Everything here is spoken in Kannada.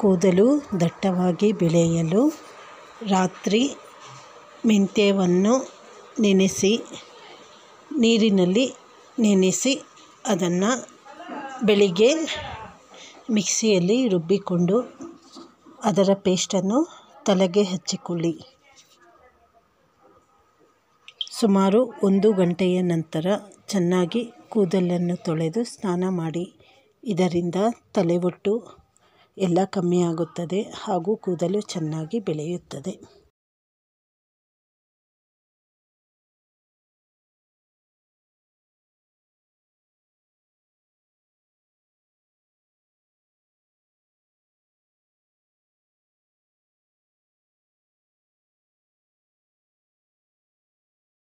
ಕೂದಲು ದಟ್ಟವಾಗಿ ಬೆಳೆಯಲು ರಾತ್ರಿ ಮೆಂತ್ಯವನ್ನು ನೆನೆಸಿ ನೀರಿನಲ್ಲಿ ನೆನೆಸಿ ಅದನ್ನು ಬೆಳಿಗ್ಗೆ ಮಿಕ್ಸಿಯಲ್ಲಿ ರುಬ್ಬಿಕೊಂಡು ಅದರ ಪೇಸ್ಟನ್ನು ತಲೆಗೆ ಹಚ್ಚಿಕೊಳ್ಳಿ ಸುಮಾರು ಒಂದು ಗಂಟೆಯ ನಂತರ ಚೆನ್ನಾಗಿ ಕೂದಲನ್ನು ತೊಳೆದು ಸ್ನಾನ ಮಾಡಿ ಇದರಿಂದ ತಲೆಬೊಟ್ಟು ಎಲ್ಲ ಕಮ್ಮಿಯಾಗುತ್ತದೆ ಹಾಗೂ ಕೂದಲು ಚೆನ್ನಾಗಿ ಬೆಳೆಯುತ್ತದೆ